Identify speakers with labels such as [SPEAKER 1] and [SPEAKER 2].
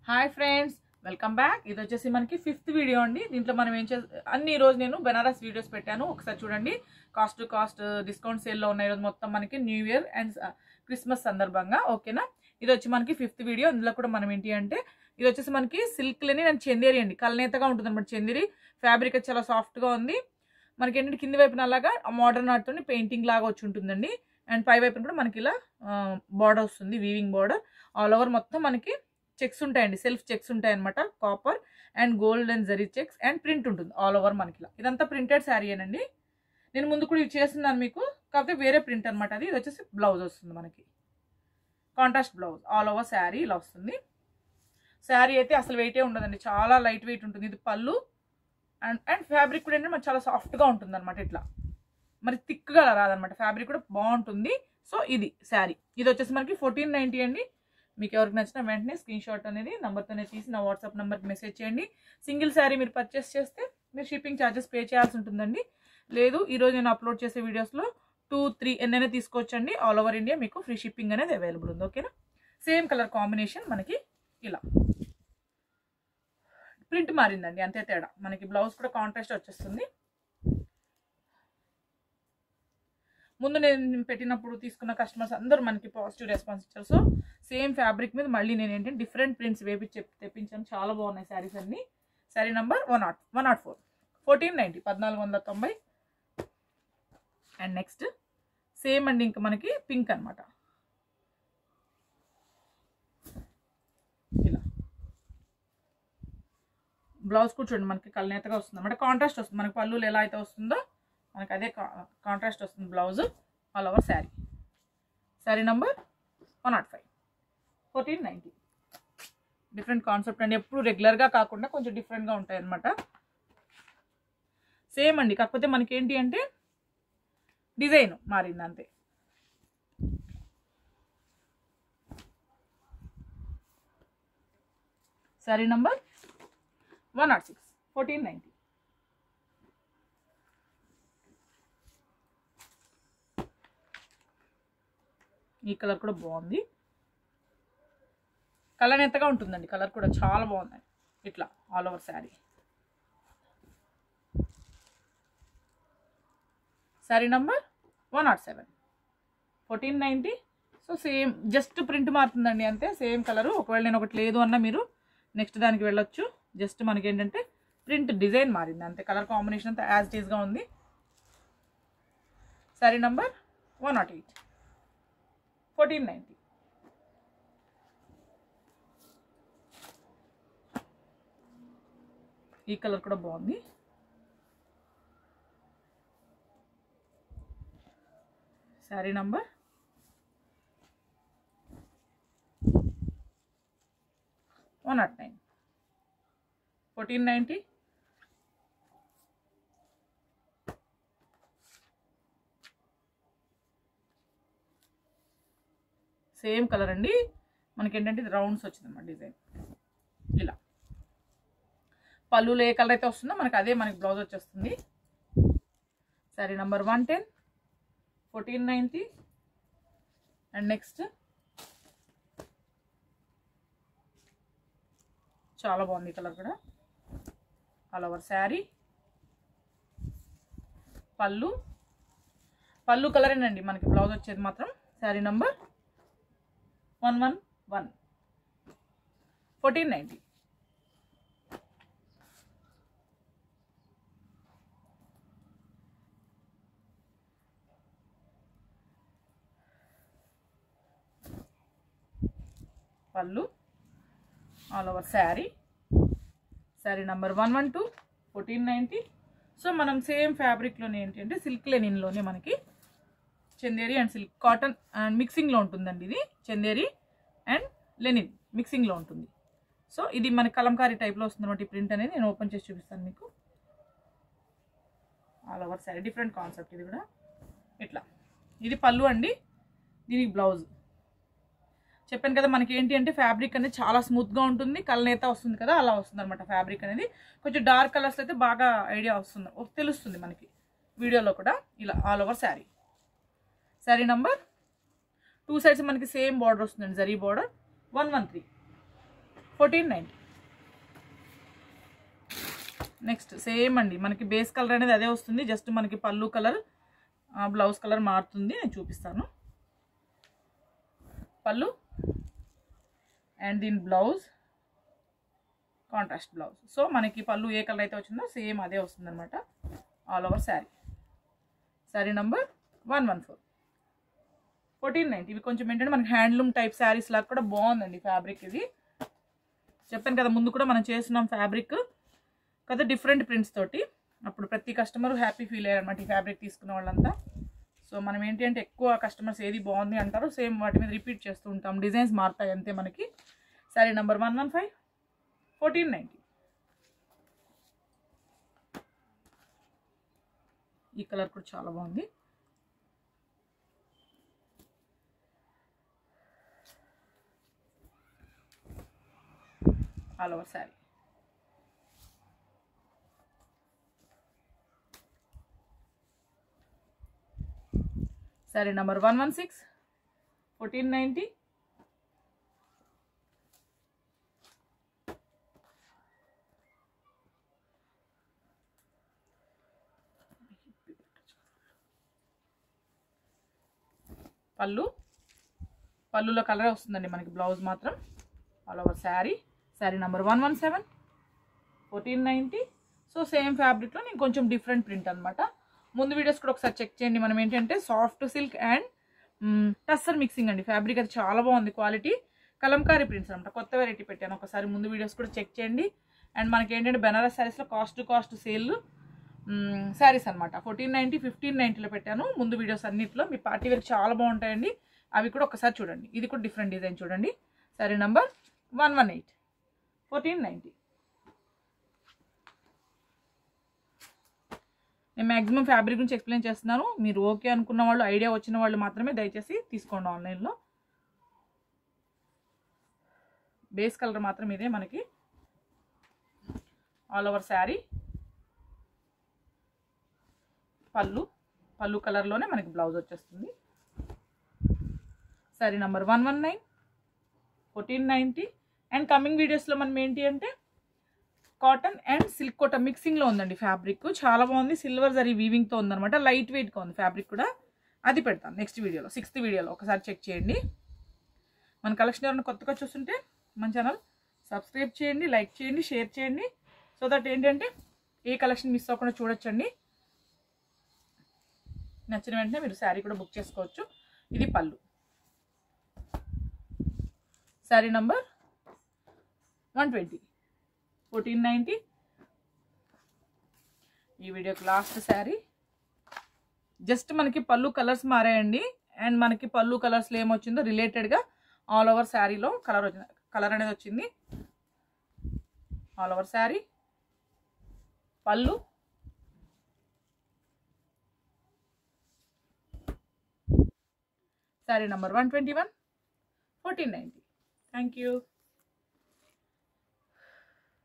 [SPEAKER 1] hi friends welcome back ఇది వచ్చేసి మనకి ఫిఫ్త్ వీడియో అండి దీంట్లో మనం ఏం చే అన్ని ఈ రోజు నేను బెనారస్ వీడియోస్ పెట్టాను ఒకసారి చూడండి కాస్ట్ టు కాస్ట్ డిస్కౌంట్ సేల్లో ఉన్నాయి ఈరోజు మొత్తం మనకి న్యూ ఇయర్ అండ్ క్రిస్మస్ సందర్భంగా ఓకేనా ఇది వచ్చి మనకి ఫిఫ్త్ వీడియో ఇందులో కూడా మనం ఏంటి అంటే ఇది వచ్చేసి మనకి సిల్క్ లేని నేను చందేరి అండి కలనేతగా ఉంటుంది అనమాట చందేరి ఫ్యాబ్రిక్ చాలా సాఫ్ట్గా ఉంది మనకి ఏంటంటే కింది వైపున అలాగా మోడర్న్ ఆర్ట్తో పెయింటింగ్ లాగా వచ్చి ఉంటుందండి అండ్ పై వైపున కూడా మనకి ఇలా బార్డర్ వస్తుంది వీవింగ్ బార్డర్ ఆల్ ఓవర్ మొత్తం మనకి చెక్స్ ఉంటాయండి సెల్ఫ్ చెక్స్ ఉంటాయి అనమాట copper and gold and zari checks and print ఉంటుంది ఆల్ ఓవర్ మనకి ఇలా ఇదంతా ప్రింటెడ్ శారీ అనండి నేను ముందు కూడా ఇది చేస్తున్నాను మీకు కాకపోతే వేరే ప్రింట్ అనమాట అది ఇది వచ్చేసి బ్లౌజ్ వస్తుంది మనకి contrast blouse all over sari ఇలా వస్తుంది శారీ అయితే అసలు వెయిటే ఉండదండి చాలా లైట్ వెయిట్ ఉంటుంది ఇది పళ్ళు అండ్ అండ్ ఫ్యాబ్రిక్ కూడా ఏంటంటే మనకి చాలా సాఫ్ట్గా ఉంటుంది అనమాట ఇట్లా మరి థిక్గా రాదనమాట ఫ్యాబ్రిక్ కూడా బాగుంటుంది సో ఇది శారీ ఇది వచ్చేసి మనకి ఫోర్టీన్ నైంటీ అండి మీకు ఎవరికి నచ్చిన వెంటనే స్క్రీన్ షాట్ అనేది నెంబర్తోనే తీసి నా వాట్సాప్ నెంబర్కి మెసేజ్ చేయండి సింగిల్ శారీ మీరు పర్చేస్ చేస్తే మీరు షిప్పింగ్ ఛార్జెస్ పే చేయాల్సి ఉంటుందండి లేదు ఈరోజు నేను అప్లోడ్ చేసే వీడియోస్లో టూ త్రీ ఎన్నైనా తీసుకోవచ్చండి ఆల్ ఓవర్ ఇండియా మీకు ఫ్రీ షిప్పింగ్ అనేది అవైలబుల్ ఉంది ఓకేనా సేమ్ కలర్ కాంబినేషన్ మనకి ఇలా ప్రింట్ మారిందండి అంతే తేడా మనకి బ్లౌజ్ కూడా కాంట్రాస్ట్ వచ్చేస్తుంది ముందు నేను పెట్టినప్పుడు తీసుకున్న కస్టమర్స్ అందరూ మనకి పాజిటివ్ రెస్పాన్స్ ఇచ్చారు సో సేమ్ ఫ్యాబ్రిక్ మీద మళ్ళీ నేను ఏంటంటే డిఫరెంట్ ప్రింట్స్ వేపి తెప్పించాను చాలా బాగున్నాయి శారీస్ అన్ని sari number one nought one nought four fourteen ninety పద్నాలుగు వందల తొంభై అండ్ నెక్స్ట్ సేమ్ అండి ఇంకా మనకి పింక్ అనమాట ఇలా బ్లౌజ్ కూడా చూడండి మనకి కళ్ళనేతగా వస్తుంది అనమాట కాంట్రాస్ట్ వస్తుంది మనకి పళ్ళులు ఎలా అయితే వస్తుందో మనకి అదే కాంట్రాస్ట్ వస్తుంది blouse all over sari sari number one nought five fourteen ninety different concept అండి ఎప్పుడు రెగ్యులర్గా కాకుండా కొంచెం డిఫరెంట్గా ఉంటాయి అనమాట సేమ్ అండి కాకపోతే మనకి ఏంటి అంటే డిజైన్ మారింది అంతే sari number one nought six fourteen ninety ఈ కలర్ కూడా బాగుంది కలర్ ఎంతగా ఉంటుందండి కలర్ కూడా చాలా బాగుంది ఇట్లా all over sari sari number one nought seven fourteen ninety so same just print మారుతుందండి అంతే సేమ్ కలరు ఒకవేళ నేను ఒకటి లేదు అన్నా మీరు నెక్స్ట్ దానికి వెళ్ళొచ్చు జస్ట్ మనకి ఏంటంటే ప్రింట్ డిజైన్ మారింది అంతే కలర్ కాంబినేషన్ అంతా యాజ్ టీజ్గా ఉంది sari number one nought eight fourteen ninety ఈ కలర్ కూడా బాగుంది sari number one nought nine fourteen ninety same colour అండి మనకి ఏంటంటే ఇది రౌండ్స్ వచ్చింది అన్నమాట డిజైన్ ఇలా పళ్ళులో ఏ కలర్ అయితే వస్తుందో మనకి అదే మనకి బ్లౌజ్ వచ్చేస్తుంది sari number one ten fourteen ninety and next చాలా బాగుంది ఈ కలర్ కూడా ఆల్ ఓవర్ శారీ పళ్ళు పళ్ళు కలరేనండి మనకి బ్లౌజ్ వచ్చేది మాత్రం sari number one one one fourteen ninety pallu all over sari sari number one one two fourteen ninety so మనం సేమ్ ఫ్యాబ్రిక్లోనే ఏంటి అంటే సిల్క్ లెనిన్లోనే మనకి Chanderi and silk cotton and మిక్సింగ్లో ఉంటుందండి ఇది చందేరి అండ్ లెనిన్ మిక్సింగ్లో ఉంటుంది సో ఇది మన కలంకారీ టైప్లో వస్తుంది అనమాట ఈ ప్రింట్ అనేది నేను ఓపెన్ చేసి చూపిస్తాను మీకు all over sari different concept ఇది కూడా ఇట్లా ఇది పళ్ళు అండి దీనికి బ్లౌజ్ చెప్పాను కదా మనకి ఏంటి అంటే ఫ్యాబ్రిక్ అనేది చాలా స్మూత్గా ఉంటుంది కలనేత వస్తుంది కదా అలా వస్తుంది అనమాట ఫ్యాబ్రిక్ అనేది కొంచెం డార్క్ కలర్స్ అయితే బాగా ఐడియా వస్తుంది తెలుస్తుంది మనకి వీడియోలో కూడా ఇలా all over sari sari number two sides మనకి సేమ్ బార్డర్ వస్తుందండి zari border one one three fourteen ninety next same అండి మనకి బేస్ కలర్ అనేది అదే వస్తుంది జస్ట్ మనకి పళ్ళు కలర్ బ్లౌజ్ కలర్ మారుతుంది నేను చూపిస్తాను పళ్ళు అండ్ దీని బ్లౌజ్ కాంట్రాస్ట్ బ్లౌజ్ సో మనకి పళ్ళు ఏ కలర్ అయితే వచ్చిందో సేమ్ అదే వస్తుంది అనమాట all over sari sari number one one four fourteen ninety ఇవి కొంచెం ఏంటంటే మనకి హ్యాండ్లూమ్ టైప్ శారీస్ లాగా కూడా బాగుందండి ఫ్యాబ్రిక్ ఇది చెప్పాను కదా ముందు కూడా మనం చేస్తున్నాం ఫ్యాబ్రిక్ కదా డిఫరెంట్ ప్రింట్స్ తోటి అప్పుడు ప్రతి కస్టమర్ హ్యాపీ ఫీల్ అయ్యారు అనమాట ఈ ఫ్యాబ్రిక్ తీసుకున్న వాళ్ళంతా సో మనం ఏంటి అంటే ఎక్కువ కస్టమర్స్ ఏది బాగుంది అంటారో సేమ్ వాటి మీద రిపీట్ చేస్తూ ఉంటాం డిజైన్స్ మారుతాయి అంతే మనకి sari number one one five fourteen ninety ఈ కలర్ కూడా చాలా బాగుంది all over sari sari number one one six fourteen ninety pallu పళ్ళులో కలరే వస్తుందండి మనకి బ్లౌజ్ మాత్రం all over sari sari number one one seven fourteen ninety so same ఫ్యాబ్రిక్లో నేను కొంచెం డిఫరెంట్ ప్రింట్ అనమాట ముందు వీడియోస్ కూడా ఒకసారి చెక్ చేయండి మనం ఏంటంటే soft silk and tussar mixing అండి ఫ్యాబ్రిక్ అది చాలా బాగుంది క్వాలిటీ కలంకారీ ప్రింట్స్ అనమాట కొత్త వెరైటీ పెట్టాను ఒకసారి ముందు వీడియోస్ కూడా చెక్ చేయండి అండ్ మనకి ఏంటంటే బెనారస్ శారీస్లో cost to cost sale saris అనమాట ఫోర్టీన్ నైంటీ ఫిఫ్టీన్ నైంటీలో పెట్టాను ముందు వీడియోస్ అన్నిట్లో మీ పార్టీ వేర్ చాలా బాగుంటాయండి అవి కూడా ఒకసారి చూడండి ఇది కూడా డిఫరెంట్ డిజైన్ చూడండి sari number one one eight fourteen ninety నేను మ్యాక్సిమం ఫ్యాబ్రిక్ గురించి ఎక్స్ప్లెయిన్ చేస్తున్నాను మీరు ఓకే అనుకున్న వాళ్ళు ఐడియా వచ్చిన వాళ్ళు మాత్రమే దయచేసి తీసుకోండి ఆన్లైన్లో బేస్ కలర్ మాత్రం ఇదే మనకి ఆల్ ఓవర్ శారీ పళ్ళు పళ్ళు కలర్లోనే మనకి బ్లౌజ్ వచ్చేస్తుంది sari number one one nine fourteen ninety and coming వీడియోస్లో మనం ఏంటి అంటే కాటన్ అండ్ సిల్క్ కోట మిక్సింగ్లో ఉందండి ఫ్యాబ్రిక్ చాలా బాగుంది సిల్వర్ జరీ వీవింగ్తో ఉందన్నమాట లైట్ వెయిట్గా ఉంది ఫ్యాబ్రిక్ కూడా అది పెడతాను నెక్స్ట్ వీడియోలో సిక్స్త్ వీడియోలో ఒకసారి చెక్ చేయండి మన కలెక్షన్ ఎవరైనా కొత్తగా చూస్తుంటే మన ఛానల్ సబ్స్క్రైబ్ చేయండి లైక్ చేయండి షేర్ చేయండి సో దట్ ఏంటంటే ఏ కలెక్షన్ మిస్ అవ్వకుండా చూడొచ్చండి నచ్చిన వెంటనే మీరు శారీ కూడా బుక్ చేసుకోవచ్చు ఇది పళ్ళు sari number one twenty fourteen ninety ఈ వీడియోకి లాస్ట్ శారీ జస్ట్ మనకి పళ్ళు కలర్స్ మారాయండి అండ్ మనకి పళ్ళు కలర్స్లో ఏమొచ్చిందో రిలేటెడ్గా ఆల్ ఓవర్ శారీలో కలర్ వచ్చింది కలర్ అనేది వచ్చింది ఆల్ ఓవర్ శారీ పళ్ళు sari number one twenty one fourteen ninety thank you